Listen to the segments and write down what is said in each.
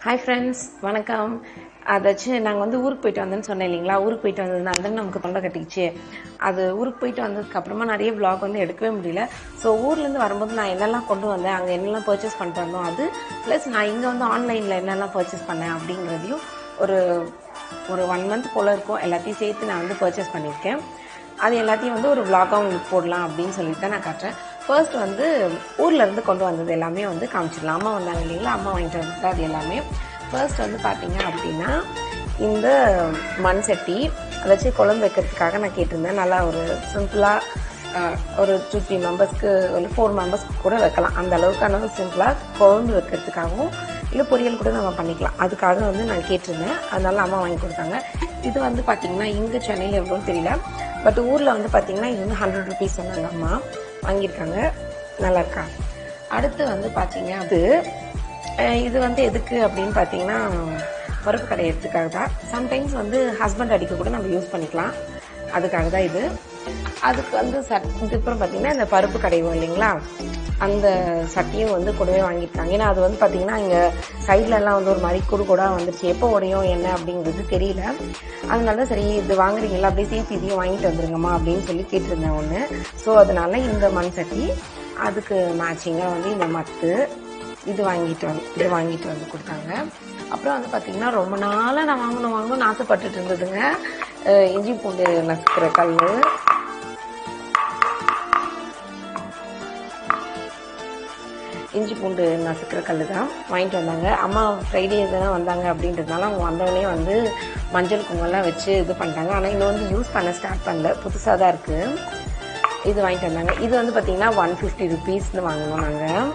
Hi friends வணக்கம் அதாச்சும் நாங்கள் வந்து ஊருக்கு போயிட்டு வந்தேன்னு சொன்னேன் இல்லைங்களா ஊருக்கு போயிட்டு வந்ததுனால தான் நமக்கு தொண்டை கட்டிக்கிச்சு அது ஊருக்கு போயிட்டு வந்ததுக்கு அப்புறமா நிறைய vlog வந்து எடுக்கவே முடியல ஸோ ஊர்லேருந்து வரும்போது நான் என்னெல்லாம் கொண்டு வந்தேன் அங்கே என்னெல்லாம் பர்ச்சேஸ் பண்ணிட்டு வந்தோம் அது ப்ளஸ் நான் இங்கே வந்து ஆன்லைனில் என்னெல்லாம் பர்ச்சேஸ் பண்ணேன் அப்படிங்கிறதையும் ஒரு ஒரு ஒன் மந்த் போல் இருக்கும் எல்லாத்தையும் சேர்த்து நான் வந்து பர்ச்சேஸ் பண்ணியிருக்கேன் அது எல்லாத்தையும் வந்து ஒரு vlog-ஆ உங்களுக்கு போடலாம் அப்படின்னு சொல்லிட்டு தான் நான் காட்டுறேன் ஃபர்ஸ்ட் வந்து ஊர்ல இருந்து கொண்டு வந்தது எல்லாமே வந்து காமிச்சிடலாம் அம்மா வந்தாங்க இல்லைங்களா அம்மா வாங்கிட்டு வந்தது அது எல்லாமே ஃபர்ஸ்ட் வந்து பார்த்தீங்க அப்படின்னா இந்த மண் சட்டி அதை வச்சு குழம்பு வைக்கிறதுக்காக நான் கேட்டிருந்தேன் நல்லா ஒரு சிம்பிளாக ஒரு டூ த்ரீ மெம்பர்ஸ்க்கு ஒரு ஃபோர் மெம்பர்ஸ்க்கு கூட வைக்கலாம் அந்த அளவுக்கான சிம்பிளாக குழம்பு வைக்கிறதுக்காகவும் இல்லை பொரியல் கூட நம்ம பண்ணிக்கலாம் அதுக்காக வந்து நான் கேட்டிருந்தேன் அதனால அம்மா வாங்கி கொடுத்தாங்க இது வந்து பார்த்தீங்கன்னா இங்கே சென்னையில் எவ்வளோன்னு தெரியல பட் ஊரில் வந்து பார்த்தீங்கன்னா இது வந்து ஹண்ட்ரட் ருபீஸ் சொன்னாங்க அம்மா வாங்கியிருக்காங்க நல்லா இருக்கா அடுத்து வந்து பார்த்தீங்க அது அஹ் இது வந்து எதுக்கு அப்படின்னு பார்த்தீங்கன்னா பருப்பு கடையிறதுக்காக தான் சம்டைம்ஸ் வந்து ஹஸ்பண்ட் அடிக்க கூட நம்ம யூஸ் பண்ணிக்கலாம் அதுக்காக தான் இது அதுக்கு வந்து சட் இதுக்கப்புறம் பார்த்தீங்கன்னா இந்த பருப்பு கடைவோம் இல்லைங்களா அந்த சட்டியும் வந்து கூடவே வாங்கியிருக்காங்க ஏன்னா அது வந்து பார்த்தீங்கன்னா இங்கே சைட்ல எல்லாம் வந்து ஒரு மாதிரி குடு கூட வந்துருச்சு எப்போ உடையும் என்ன அப்படிங்கிறது தெரியல அதனால தான் சரி இது வாங்குறீங்களா அப்படியே சேர்த்து இதையும் வாங்கிட்டு வந்துருங்கம்மா அப்படின்னு சொல்லி கேட்டிருந்தேன் ஒன்று ஸோ அதனால இந்த மண் சட்டி அதுக்கு மேட்சிங்காக வந்து இந்த மத்து இது வாங்கிட்டு வந்து இது வாங்கிட்டு வந்து கொடுத்தாங்க அப்புறம் வந்து பார்த்தீங்கன்னா ரொம்ப நாளாக நான் வாங்கணும் வாங்கணும்னு ஆசைப்பட்டுட்டு இருந்ததுங்க அஹ் இஞ்சி பூண்டு நசுக்கிற கல் இஞ்சி பூண்டு நசுக்கிற கல் தான் வாங்கிட்டு வந்தாங்க அம்மா ஃப்ரைடே தான் வந்தாங்க அப்படின்றதுனால அவங்க வந்தவொடனே வந்து மஞ்சள் குங்குமம்லாம் வச்சு இது பண்ணிட்டாங்க ஆனால் இன்னும் வந்து யூஸ் பண்ண ஸ்டார்ட் பண்ணல புதுசாக தான் இருக்குது இது வாங்கிட்டு வந்தாங்க இது வந்து பார்த்தீங்கன்னா ஒன் ஃபிஃப்டி ருபீஸ்னு வாங்கினோம் நாங்கள்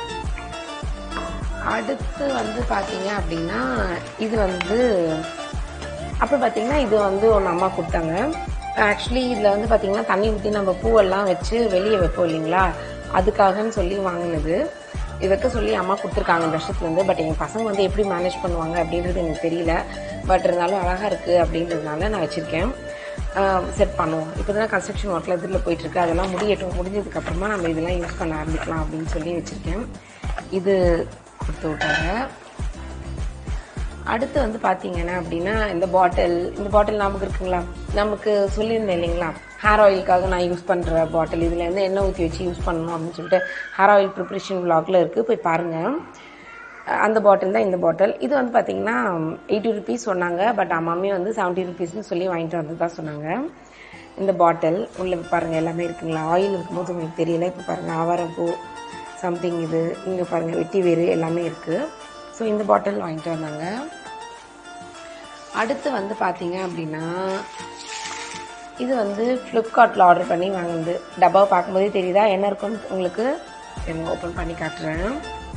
அடுத்து வந்து பார்த்தீங்க அப்படின்னா இது வந்து அப்புறம் பார்த்தீங்கன்னா இது வந்து ஒன்று அம்மா கொடுத்தாங்க ஆக்சுவலி இதில் வந்து பார்த்தீங்கன்னா தண்ணி ஊற்றி நம்ம பூவெல்லாம் வச்சு வெளியே வைப்போம் இல்லைங்களா அதுக்காகன்னு சொல்லி வாங்கினது இது வைக்க சொல்லி அம்மா கொடுத்துருக்காங்க இந்த வருஷத்துலேருந்து பட் எங்கள் பசங்க வந்து எப்படி மேனேஜ் பண்ணுவாங்க அப்படின்றது எனக்கு தெரியல பட் இருந்தாலும் அழகாக இருக்குது அப்படின்றதுனால நான் வச்சுருக்கேன் செட் பண்ணுவோம் இப்போ தான் கன்ஸ்ட்ரக்ஷன் ஒர்க்கில் இதில் போயிட்டுருக்கு அதெல்லாம் முடியட்டும் முடிஞ்சதுக்கப்புறமா நம்ம இதெல்லாம் யூஸ் பண்ண ஆரம்பிக்கலாம் அப்படின்னு சொல்லி வச்சுருக்கேன் இது கொடுத்து விட்டாங்க அடுத்து வந்து பார்த்தீங்கன்னா அப்படின்னா இந்த பாட்டில் இந்த பாட்டில் நமக்கு இருக்குங்களா நமக்கு சொல்லியிருந்தேன் இல்லைங்களா ஹேர் ஆயிலுக்காக நான் யூஸ் பண்ணுற பாட்டில் இதில் இருந்து எண்ணெய் ஊற்றி வச்சு யூஸ் பண்ணணும் அப்படின்னு சொல்லிட்டு ஹேர் ஆயில் ப்ரிப்ரேஷன் vlogல இருக்குது போய் பாருங்கள் அந்த பாட்டில் தான் இந்த பாட்டில் இது வந்து பார்த்தீங்கன்னா எயிட்டி ருபீஸ் சொன்னாங்க பட் மம்மி வந்து செவன்ட்டி ருபீஸ்னு சொல்லி வாங்கிட்டு வந்து தான் சொன்னாங்க இந்த பாட்டில் உள்ளே பாருங்கள் எல்லாமே இருக்குங்களா ஆயில் இருக்கும்போது உங்களுக்கு தெரியல இப்போ பாருங்கள் ஆவாரம்பூ சம்திங் இது இங்கே பாருங்கள் வெட்டி வேறு எல்லாமே இருக்குது ஸோ இந்த பாட்டில் வாங்கிட்டு வந்தாங்க அடுத்து வந்து பார்த்தீங்க அப்படின்னா இது வந்து ஃப்ளிப்கார்ட்டில் ஆர்டர் பண்ணி வாங்குனது டப்பாவை பார்க்கும்போதே தெரியுதா என்ன இருக்குன்னு உங்களுக்கு ஓப்பன் பண்ணி காட்டுறேன்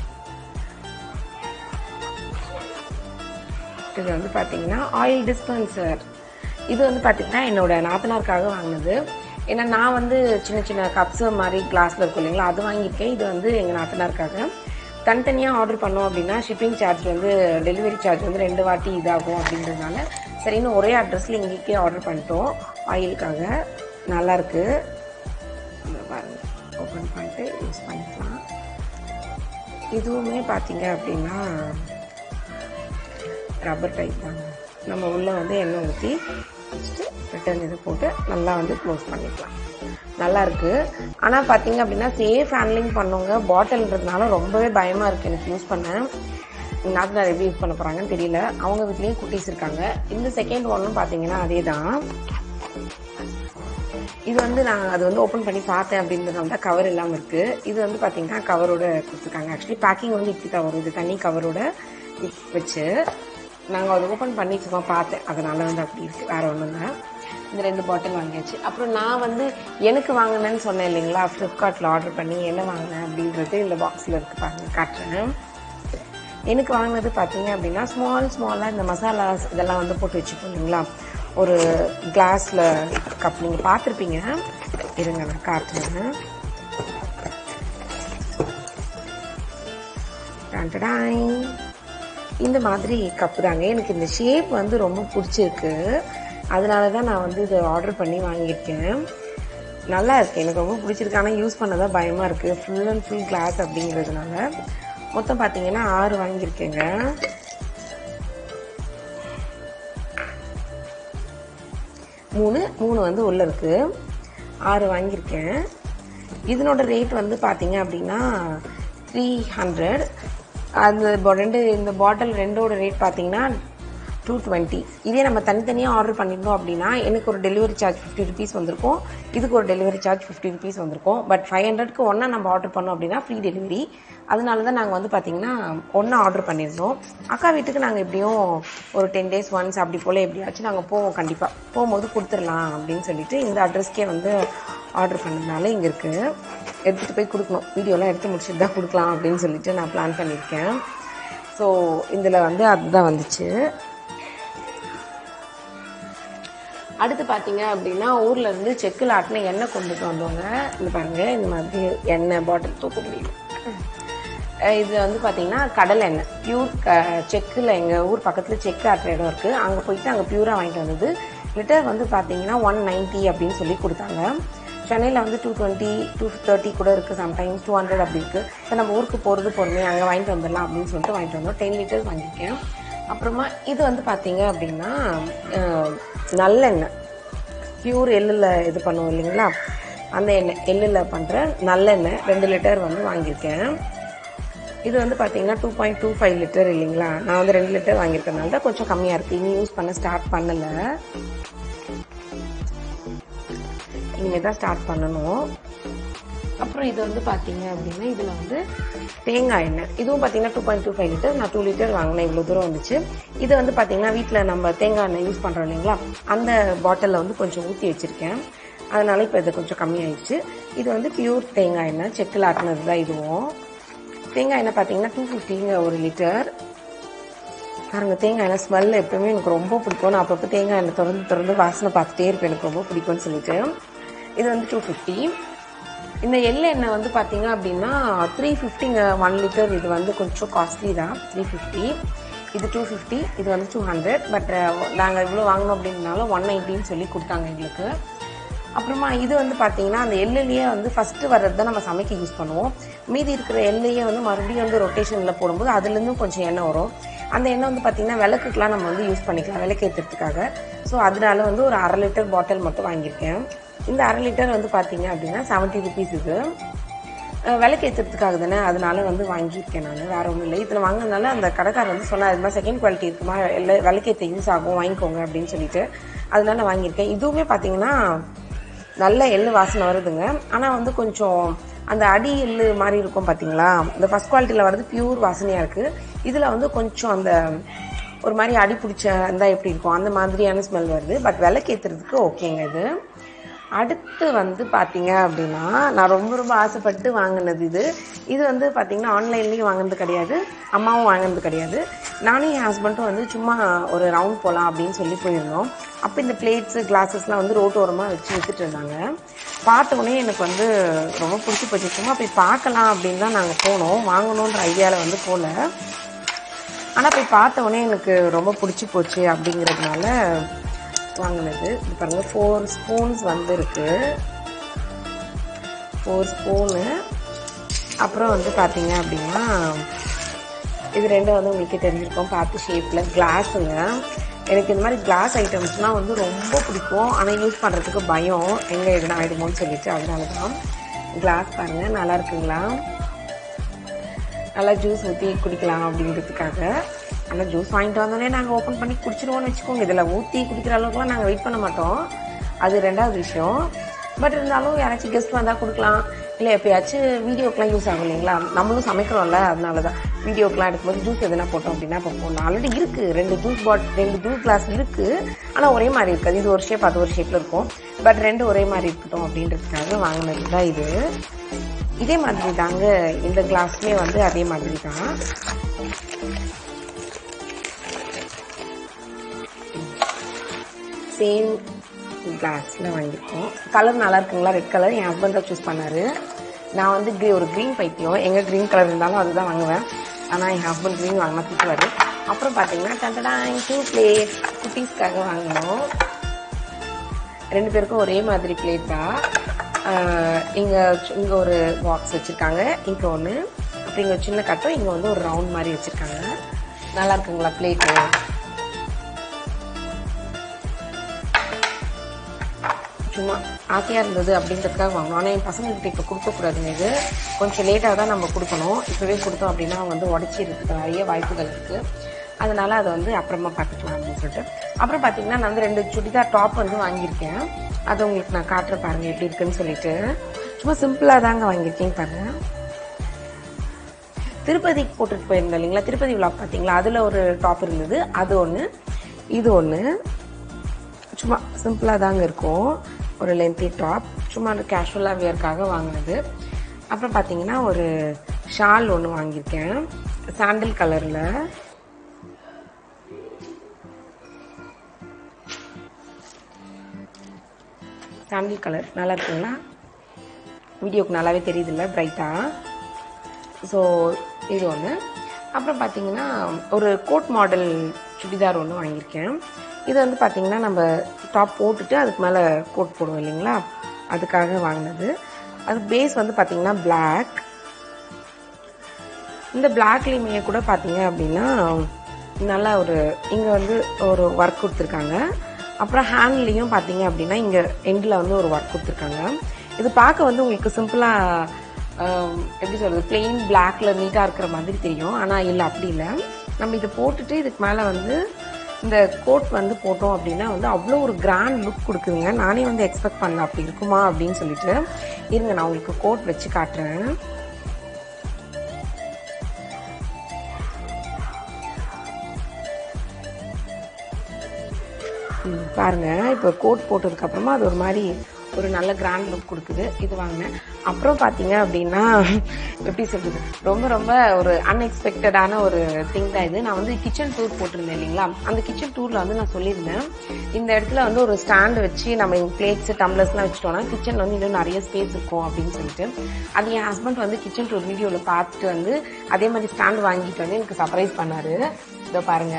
இது வந்து பார்த்தீங்கன்னா ஆயில் டிஸ்பென்சர் இது வந்து பார்த்தீங்கன்னா என்னோட நாத்தனாருக்காக வாங்கினது ஏன்னா நான் வந்து சின்ன சின்ன கப்ஸ் மாதிரி கிளாஸில் இருக்கும் இல்லைங்களா அது வாங்கியிருக்கேன் இது வந்து எங்கள் நாத்தனாருக்காக தனித்தனியாக ஆர்டர் பண்ணோம் அப்படின்னா ஷிப்பிங் சார்ஜ் வந்து டெலிவரி சார்ஜ் வந்து ரெண்டு வாட்டி இதாகும் அப்படின்றதுனால சரின்னு ஒரே அட்ரஸில் இங்கேயே ஆர்டர் பண்ணிட்டோம் ஆயிலுக்காக நல்லாயிருக்கு பாருங்க ஓப்பன் பண்ணிட்டு யூஸ் பண்ணிக்கலாம் இதுவுமே பார்த்தீங்க அப்படின்னா ரப்பர் டைப் தாங்க நம்ம உள்ளே வந்து எண்ணெய் ஊற்றி வச்சுட்டு ரிட்டர்ன் இது போட்டு நல்லா வந்து க்ளோஸ் பண்ணிக்கலாம் நல்லா இருக்கு ஆனால் பார்த்தீங்க அப்படின்னா சேஃப் ஹேண்ட்லிங் பண்ணுங்க பாட்டில்ன்றதுனால ரொம்பவே பயமாக இருக்குது எனக்கு யூஸ் பண்ண நாத்தனார் எப்படி யூஸ் பண்ண போகிறாங்கன்னு தெரியல அவங்க வீட்லேயும் குட்டீஸ் இருக்காங்க இந்த செகண்ட் ஒன்றும் பார்த்தீங்கன்னா அதே தான் இது வந்து நான் அது வந்து ஓப்பன் பண்ணி பார்த்தேன் அப்படின்றதுனால தான் கவர் இல்லாமல் இருக்குது இது வந்து பார்த்தீங்கன்னா கவரோட கொடுத்துருக்காங்க ஆக்சுவலி பேக்கிங் வந்து இப்படி தான் வரும் இது தனி கவரோட வச்சு நாங்கள் அதை ஓப்பன் பண்ணி சும்மா பார்த்தேன் அதனால வந்து அப்படி இருக்குது வேற ஒன்றும் இல்லை இந்த ரெண்டு பாட்டில் வாங்கியாச்சு அப்புறம் நான் வந்து எனக்கு வாங்கினேன்னு சொன்னேன் இல்லைங்களா ஃப்ளிப்கார்ட்டில் ஆர்டர் பண்ணி என்ன வாங்கினேன் அப்படின்றது இந்த பாக்ஸில் இருக்கு பாருங்க காட்டுறேன் எனக்கு வாங்கினது பார்த்தீங்க அப்படின்னா ஸ்மால் ஸ்மாலாக இந்த மசாலாஸ் இதெல்லாம் வந்து போட்டு வச்சுப்போம் இல்லைங்களா ஒரு கிளாஸில் கப் நீங்கள் பார்த்துருப்பீங்க இருங்க நான் காட்டுறேன் டான்டடாய். இந்த மாதிரி கப்பு தாங்க எனக்கு இந்த ஷேப் வந்து ரொம்ப பிடிச்சிருக்கு அதனால தான் நான் வந்து இதை ஆர்டர் பண்ணி வாங்கியிருக்கேன் நல்லா இருக்கு எனக்கு ரொம்ப பிடிச்சிருக்கு ஆனால் யூஸ் பண்ணதான் பயமாக இருக்குது ஃபுல் அண்ட் ஃபுல் கிளாஸ் அப்படிங்கிறதுனால மொத்தம் பார்த்தீங்கன்னா ஆறு வாங்கியிருக்கேங்க மூணு மூணு வந்து உள்ளே இருக்குது ஆறு வாங்கியிருக்கேன் இதனோட ரேட் வந்து பார்த்தீங்க அப்படின்னா த்ரீ ஹண்ட்ரட் அது பொ- ரெண்டு இந்த பாட்டில் ரெண்டோட ரேட் பார்த்தீங்கன்னா டூ டுவெண்ட்டி இதே நம்ம தனித்தனியாக ஆர்டர் பண்ணியிருந்தோம் அப்படின்னா எனக்கு ஒரு டெலிவரி சார்ஜ் ஃபிஃப்டி ருபீஸ் வந்திருக்கும் இதுக்கு ஒரு டெலிவரி சார்ஜ் ஃபிஃப்டி ருபீஸ் வந்திருக்கும் பட் ஃபைவ் ஹண்ட்ரட்க்கு ஒன்றா நம்ம ஆர்டர் பண்ணோம் அப்படின்னா ஃப்ரீ டெலிவரி அதனால தான் நாங்கள் வந்து பார்த்தீங்கன்னா ஒன்றா ஆர்டர் பண்ணியிருந்தோம் அக்கா வீட்டுக்கு நாங்கள் எப்படியும் ஒரு டென் டேஸ் ஒன்ஸ் அப்படி போல் எப்படியாச்சும் நாங்கள் போவோம் கண்டிப்பாக போகும்போது கொடுத்துடலாம் அப்படின்னு சொல்லிட்டு இந்த அட்ரஸ்க்கே வந்து ஆர்டர் பண்ணதுனால இங்கே இருக்குது எடுத்துகிட்டு போய் கொடுக்கணும் வீடியோலாம் எடுத்து முடிச்சுட்டு தான் கொடுக்கலாம் அப்படின்னு சொல்லிட்டு நான் பிளான் பண்ணியிருக்கேன் ஸோ இதில் வந்து அதுதான் வந்துச்சு அடுத்து பார்த்தீங்க அப்படின்னா ஊர்ல இருந்து செக்கில் ஆட்டின எண்ணெய் கொண்டுட்டு வந்தவங்க இந்த பாருங்க இந்த மாதிரி எண்ணெய் பாட்டில் தூக்க முடியும் அஹ் இது வந்து பார்த்தீங்கன்னா கடல் எண்ணெய் பியூர் க செக்கில் எங்கள் ஊர் பக்கத்தில் செக்கு ஆட்டுற இடம் இருக்குது அங்கே போயிட்டு அங்கே பியூராக வாங்கிட்டு வந்தது லிட்டர் வந்து பார்த்தீங்கன்னா ஒன் நைன்ட்டி அப்படின்னு சொல்லி கொடுத்தாங்க சென்னையில் வந்து டூ டுவெண்ட்டி டூ தேர்ட்டி கூட இருக்குது சம்டைம்ஸ் டூ ஹண்ட்ரட் அப்படி இருக்குது ஸோ நம்ம ஊருக்கு போகிறது பொறுமையாக அங்கே வாங்கிட்டு வந்துடலாம் அப்படின்னு சொல்லிட்டு வாங்கிட்டு வந்தோம் டென் லிட்டர்ஸ் வாங்கியிருக்கேன் அப்புறமா இது வந்து பார்த்தீங்க அப்படின்னா அஹ், நல்லெண்ணெய் பியூர் எள்ளில் இது பண்ணுவோம் இல்லைங்களா அந்த எண்ணெய் எள்ளில் பண்ணுற நல்லெண்ணெய் ரெண்டு லிட்டர் வந்து வாங்கியிருக்கேன் இது வந்து பார்த்தீங்கன்னா two point two five litre இல்லைங்களா நான் வந்து ரெண்டு லிட்டர் வாங்கியிருக்கனால தான் கொஞ்சம் கம்மியாக இருக்குது இனி யூஸ் பண்ண ஸ்டார்ட் பண்ணலை இனிமேல் தான் ஸ்டார்ட் பண்ணணும் அப்புறம் இது வந்து பார்த்தீங்க அப்படின்னா இதில் வந்து தேங்காய் எண்ணெய் இதுவும் பார்த்தீங்கன்னா two point two five litre நான் டூ லிட்டர் வாங்கினேன் இவ்வளோ தூரம் வந்துச்சு இது வந்து பார்த்தீங்கன்னா வீட்டில் நம்ம தேங்காய் எண்ணெய் யூஸ் பண்ணுறோம் இல்லைங்களா அந்த பாட்டிலில் வந்து கொஞ்சம் ஊற்றி வச்சுருக்கேன் அதனால இப்போ இது கொஞ்சம் கம்மியாயிடுச்சு இது வந்து பியூர் தேங்காய் எண்ணெய் செக்கில் ஆட்டினது தான் இதுவும் தேங்காய் எண்ணெய் பார்த்தீங்கன்னா டூ ஃபிஃப்டிங்க ஒரு லிட்டர் பாருங்க தேங்காய் எண்ணெய் ஸ்மெல் எப்பவுமே எனக்கு ரொம்ப பிடிக்கும் நான் அப்பப்போ தேங்காய் எண்ணெய் திறந்து திறந்து வாசனை பார்த்துட்டே இருப்பேன் எனக்கு ரொம்ப பிடிக்கும்னு சொல்லிட்டு இது வந்து டூ ஃபிஃப்டி இந்த எள்ளு எண்ணெய் வந்து பார்த்தீங்க அப்படின்னா த்ரீ ஃபிஃப்டிங்க ஒன் லிட்டர் இது வந்து கொஞ்சம் காஸ்ட்லி தான் த்ரீ ஃபிஃப்டி இது டூ ஃபிஃப்டி இது வந்து டூ ஹண்ட்ரட் பட் நாங்கள் இவ்வளோ வாங்கினோம் அப்படின்னாலும் ஒன் நைன்ட்டின்னு சொல்லி கொடுத்தாங்க எங்களுக்கு அப்புறமா இது வந்து பார்த்தீங்கன்னா அந்த எள்ளுலேயே வந்து ஃபஸ்ட்டு வர்றது தான் நம்ம சமைக்க யூஸ் பண்ணுவோம் மீதி இருக்கிற எள்ளையே வந்து மறுபடியும் வந்து ரொட்டேஷனில் போடும்போது அதுலேருந்தும் கொஞ்சம் எண்ணெய் வரும் அந்த எண்ணெய் வந்து பார்த்தீங்கன்னா விளக்குக்கெலாம் நம்ம வந்து யூஸ் பண்ணிக்கலாம் விளக்கேற்றுறதுக்காக ஸோ அதனால வந்து ஒரு அரை லிட்டர் பாட்டில் மட்டும் வாங்கியிருக்கேன் இந்த அரை லிட்டர் வந்து பார்த்தீங்க அப்படின்னா செவன்ட்டி ருபீஸ் இது அஹ் விளக்கு ஏற்றுறதுக்காக தானே அதனால வந்து வாங்கியிருக்கேன் நான் வேற ஒன்றும் இல்லை இதில் வாங்கினதுனால அந்த கடைக்காரர் வந்து சொன்னார் இது மாதிரி செகண்ட் குவாலிட்டி இருக்குமா இல்லை விளக்கேற்ற யூஸ் ஆகும் வாங்கிக்கோங்க அப்படின்னு சொல்லிட்டு அதனால வாங்கியிருக்கேன் இதுவுமே பார்த்தீங்கன்னா நல்ல எள்ளு வாசனை வருதுங்க ஆனால் வந்து கொஞ்சம் அந்த அடி எள்ளு மாதிரி இருக்கும் பார்த்தீங்களா இந்த ஃபர்ஸ்ட் குவாலிட்டியில் வர்றது பியூர் வாசனையாக இருக்குது இதில் வந்து கொஞ்சம் அந்த ஒரு மாதிரி அடி பிடிச்ச இருந்தால் எப்படி இருக்கும் அந்த மாதிரியான ஸ்மெல் வருது பட் விளக்கேற்றுறதுக்கு ஓகேங்க இது அடுத்து வந்து பார்த்தீங்க அப்படின்னா நான் ரொம்ப ரொம்ப ஆசைப்பட்டு வாங்கினது இது இது வந்து பார்த்தீங்கன்னா ஆன்லைன்லேயும் வாங்கினது கிடையாது அம்மாவும் வாங்கினது கிடையாது நானும் என் ஹஸ்பண்டும் வந்து சும்மா ஒரு ரவுண்ட் போகலாம் அப்படின்னு சொல்லி போயிருந்தோம் அப்போ இந்த பிளேட்ஸு கிளாஸஸ்லாம் வந்து ரோட்டோரமாக வச்சு வித்துட்டு இருந்தாங்க பார்த்த உடனே எனக்கு வந்து ரொம்ப பிடிச்சி போச்சு சும்மா போய் பார்க்கலாம் அப்படின்னு தான் நாங்கள் போனோம் வாங்கணுன்ற ஐடியாவில் வந்து போகல ஆனால் போய் பார்த்த உடனே எனக்கு ரொம்ப பிடிச்சி போச்சு அப்படிங்கிறதுனால வாங்கினது இது பாருங்க ஃபோர் ஸ்பூன்ஸ் வந்துருக்கு ஃபோர் ஸ்பூனு அப்புறம் வந்து பார்த்தீங்க அப்படின்னா இது ரெண்டும் வந்து உங்களுக்கே தெரிஞ்சிருக்கும் பார்த்து ஷேப்பில் கிளாஸுங்க எனக்கு இந்த மாதிரி கிளாஸ் ஐட்டம்ஸ்லாம் வந்து ரொம்ப பிடிக்கும் ஆனால் யூஸ் பண்ணுறதுக்கு பயம் எங்கே எதுனா ஆகிடுமோன்னு சொல்லிட்டு அதனால தான் கிளாஸ் பாருங்கள் நல்லா இருக்குங்களா நல்லா ஜூஸ் ஊற்றி குடிக்கலாம் அப்படிங்கிறதுக்காக ஆனால் ஜூஸ் வாங்கிட்டு வந்தோடனே நாங்கள் ஓப்பன் பண்ணி குடிச்சிருவோம்னு வச்சுக்கோங்க இதில் ஊற்றி குடிக்கிற அளவுக்குலாம் நாங்கள் வெயிட் பண்ண மாட்டோம் அது ரெண்டாவது விஷயம் பட் இருந்தாலும் யாராச்சும் கெஸ்ட் வந்தால் கொடுக்கலாம் இல்லை எப்பயாச்சும் வீடியோக்கெலாம் யூஸ் ஆகும் இல்லைங்களா நம்மளும் சமைக்கிறோம்ல அதனால தான் வீடியோக்கெலாம் எடுக்கும்போது ஜூஸ் எதுனா போட்டோம் அப்படின்னா இப்போ போடணும் ஆல்ரெடி இருக்குது ரெண்டு ஜூஸ் பாட் ரெண்டு ஜூஸ் கிளாஸ் இருக்குது ஆனால் ஒரே மாதிரி இருக்காது இது ஒரு ஷேப் அது ஒரு ஷேப்பில் இருக்கும் பட் ரெண்டு ஒரே மாதிரி இருக்கட்டும் அப்படின்றதுக்காக வாங்கினது தான் இது இதே மாதிரி தாங்க இந்த கிளாஸ்லேயே வந்து அதே மாதிரி தான் சேம் கிளாஸில் வாங்கியிருக்கோம் கலர் நல்லா இருக்குங்களா ரெட் கலர் என் ஹஸ்பண்ட் தான் சூஸ் பண்ணாரு நான் வந்து green- ஒரு க்ரீன் பைத்தியம் எங்கே க்ரீன் கலர் இருந்தாலும் அதுதான் வாங்குவேன் ஆனால் என் ஹஸ்பண்ட் க்ரீன் வாங்கினா திட்டுவாரு அப்புறம் பார்த்தீங்கன்னா டண்டடா டூ பிளேட் குட்டீஸ்க்காக வாங்கினோம் ரெண்டு பேருக்கும் ஒரே மாதிரி பிளேட் தான் இங்கே இங்கே ஒரு பாக்ஸ் வச்சுருக்காங்க இங்கே ஒன்று அப்புறம் இங்கே சின்ன கட்டம் இங்கே வந்து ஒரு ரவுண்ட் மாதிரி வச்சுருக்காங்க நல்லா இருக்குங்களா பிளேட்டு சும்மா ஆசையாக இருந்தது அப்படின்றதுக்காக வாங்கணும் ஆனால் என் பசங்கள்கிட்ட இப்போ கொடுக்கக்கூடாதுங்க இது கொஞ்சம் லேட்டாக தான் நம்ம கொடுக்கணும் இப்போவே கொடுத்தோம் அப்படின்னா அவங்க வந்து உடச்சி இருக்கிறதுக்கு நிறைய வாய்ப்புகள் இருக்குது அதனால் அதை வந்து அப்புறமா பார்த்துக்கலாம் அப்படின்னு சொல்லிட்டு அப்புறம் பார்த்தீங்கன்னா நான் வந்து ரெண்டு சுடிதார் டாப் வந்து வாங்கியிருக்கேன் அதை உங்களுக்கு நான் காட்டுறேன் பாருங்கள் எப்படி இருக்குன்னு சொல்லிட்டு சும்மா சிம்பிளாக தாங்க வாங்கியிருக்கேன் பாருங்கள் திருப்பதிக்கு போட்டுட்டு போயிருந்தோம் இல்லைங்களா திருப்பதி விளாக் பார்த்தீங்களா அதில் ஒரு டாப் இருந்தது அது ஒன்று இது ஒன்று சும்மா சிம்பிளாக தாங்க இருக்கும் ஒரு லென்த்தி டாப் சும்மா அந்த கேஷுவலாக வியர்க்காக வாங்கினது அப்புறம் பார்த்தீங்கன்னா ஒரு ஷால் ஒன்று வாங்கியிருக்கேன் சாண்டில் கலரில் சாண்டில் கலர் நல்லா இருக்குங்களா வீடியோக்கு நல்லாவே தெரியுதுல்ல பிரைட்டாக ஸோ இது ஒன்று அப்புறம் பார்த்தீங்கன்னா ஒரு கோட் மாடல் சுடிதார் ஒன்று வாங்கியிருக்கேன் இது வந்து பார்த்தீங்கன்னா நம்ம டாப் போட்டுட்டு அதுக்கு மேலே கோட் போடுவோம் இல்லைங்களா அதுக்காக வாங்கினது அது பேஸ் வந்து பார்த்தீங்கன்னா பிளாக் இந்த பிளாக்லேயுமே கூட பார்த்தீங்க அப்படின்னா நல்லா ஒரு இங்கே வந்து ஒரு ஒர்க் கொடுத்துருக்காங்க அப்புறம் ஹேண்ட்லேயும் பார்த்தீங்க அப்படின்னா இங்கே எண்டில் வந்து ஒரு ஒர்க் கொடுத்துருக்காங்க இது பார்க்க வந்து உங்களுக்கு சிம்பிளாக எப்படி சொல்கிறது பிளெயின் பிளாக்ல நீட்டாக இருக்கிற மாதிரி தெரியும் ஆனால் இல்லை அப்படி இல்லை நம்ம இதை போட்டுட்டு இதுக்கு மேலே வந்து இந்த கோட் வந்து போட்டோம் அப்படின்னா வந்து அவ்வளோ ஒரு கிராண்ட் லுக் கொடுக்குதுங்க நானே வந்து எக்ஸ்பெக்ட் பண்ணல அப்படி இருக்குமா அப்படின்னு சொல்லிட்டு இருங்க நான் உங்களுக்கு கோட் வச்சு காட்டுறேன் ம், பாருங்க இப்போ கோட் போட்டதுக்கு அப்புறமா அது ஒரு மாதிரி ஒரு நல்ல கிராண்ட் லுக் கொடுக்குது இது வாங்கினேன் அப்புறம் பார்த்தீங்க அப்படின்னா எப்படி சொல்றது ரொம்ப ரொம்ப ஒரு அன்எக்ஸ்பெக்டடான ஒரு திங் தான் இது நான் வந்து கிச்சன் டூர் போட்டிருந்தேன் இல்லைங்களா அந்த கிச்சன் டூர்ல வந்து நான் சொல்லியிருந்தேன் இந்த இடத்துல வந்து ஒரு ஸ்டாண்டு வச்சு நம்ம பிளேட்ஸ் டம்ளர்ஸ்லாம் வச்சுட்டோம்னா கிச்சன்ல வந்து இன்னும் நிறைய ஸ்பேஸ் இருக்கும் அப்படின்னு சொல்லிட்டு அது என் ஹஸ்பண்ட் வந்து கிச்சன் டூர் வீடியோவில் பார்த்துட்டு வந்து அதே மாதிரி ஸ்டாண்டு வாங்கிட்டு வந்து எனக்கு சர்ப்ரைஸ் பண்ணாரு இதோ பாருங்க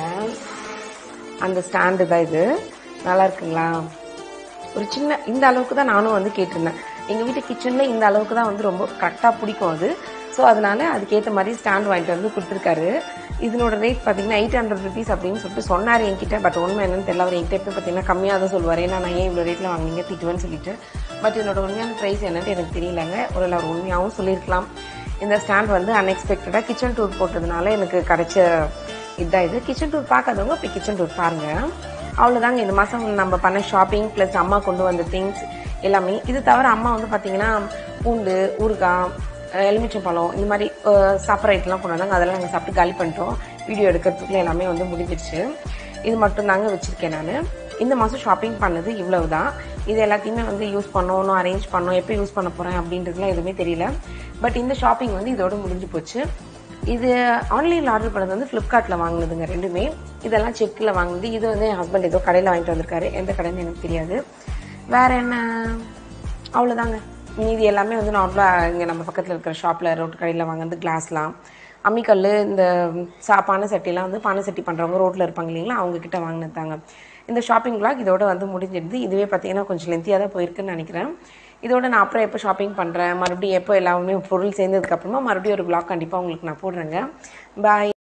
அந்த ஸ்டாண்டு தான் இது நல்லா இருக்குங்களா ஒரு சின்ன இந்த அளவுக்கு தான் நானும் வந்து கேட்டிருந்தேன் எங்கள் வீட்டு கிச்சனில் இந்த அளவுக்கு தான் வந்து ரொம்ப கரெக்டாக பிடிக்கும் அது ஸோ அதனால அதுக்கேற்ற மாதிரி ஸ்டாண்ட் வாங்கிட்டு வந்து கொடுத்துருக்காரு இதனோட ரேட் பார்த்தீங்கன்னா எயிட் ஹண்ட்ரட் ருபீஸ் அப்படின்னு சொல்லிட்டு சொன்னார் என்கிட்ட பட் உண்மை என்னன்னு தெரியல அவர் என்கிட்ட எப்போ பார்த்தீங்கன்னா கம்மியாக தான் சொல்லுவார் ஏன்னா நான் ஏன் இவ்வளோ ரேட்டில் வாங்குனீங்க திட்டுவேன்னு சொல்லிட்டு பட் இதனோட உண்மையான ப்ரைஸ் என்னன்னு எனக்கு தெரியலங்க ஒரு அவர் உண்மையாகவும் சொல்லியிருக்கலாம் இந்த ஸ்டாண்ட் வந்து அன்எக்ஸ்பெக்டடாக கிச்சன் டூர் போட்டதுனால எனக்கு கிடைச்ச இதுதான் இது கிச்சன் டூர் பார்க்காதவங்க போய் கிச்சன் டூர் பாருங்க அவ்வளோதாங்க இந்த மாதம் நம்ம பண்ண ஷாப்பிங் ப்ளஸ் அம்மா கொண்டு வந்த திங்ஸ் எல்லாமே இது தவிர அம்மா வந்து பார்த்தீங்கன்னா பூண்டு ஊறுகாய் அஹ் எலுமிச்சம்பழம் இந்த மாதிரி அஹ் சாப்பிட்ற ஐட்டம்லாம் கொண்டு வந்தாங்க அதெல்லாம் நாங்கள் சாப்பிட்டு காலி பண்ணிட்டோம் வீடியோ எடுக்கிறதுக்குள்ள எல்லாமே வந்து முடிஞ்சிருச்சு இது மட்டும் தாங்க வச்சுருக்கேன் நான் இந்த மாதம் ஷாப்பிங் பண்ணது இவ்வளவு தான் இது எல்லாத்தையுமே வந்து யூஸ் பண்ணணும் அரேஞ்ச் பண்ணோம் எப்போ யூஸ் பண்ண போகிறேன் அப்படின்றதுலாம் எதுவுமே தெரியல பட் இந்த ஷாப்பிங் வந்து இதோட முடிஞ்சு போச்சு இது ஆன்லைனில் ஆர்டர் பண்ணது வந்து ஃப்ளிப்கார்ட்டில் வாங்கினதுங்க ரெண்டுமே இதெல்லாம் செக்கில் வாங்கினது இது வந்து என் ஹஸ்பண்ட் ஏதோ கடையில் வாங்கிட்டு வந்திருக்காரு எந்த கடைன்னு எனக்கு தெரியாது வேற என்ன அவ்வளோதாங்க மீதி எல்லாமே வந்து நார்மலாக இங்கே நம்ம பக்கத்தில் இருக்கிற ஷாப்பில் ரோட்டு கடையில் வாங்குறது கிளாஸ்லாம் அம்மிக்கல் இந்த சா பானை சட்டிலாம் வந்து பானை சட்டி பண்ணுறவங்க ரோட்டில் இருப்பாங்க இல்லைங்களா அவங்க கிட்ட வாங்கினது தாங்க இந்த ஷாப்பிங் vlog இதோட வந்து முடிஞ்சிடுது இதுவே பார்த்தீங்கன்னா கொஞ்சம் லென்த்தியாக தான் போயிருக்குன்னு நினைக்கிறேன் இதோட நான் அப்புறம் எப்போ ஷாப்பிங் பண்ணுறேன் மறுபடியும் எப்போ எல்லாமே பொருள் சேர்ந்ததுக்கப்புறமா மறுபடியும் ஒரு vlog கண்டிப்பாக உங்களுக்கு நான் போடுறேங்க பாய்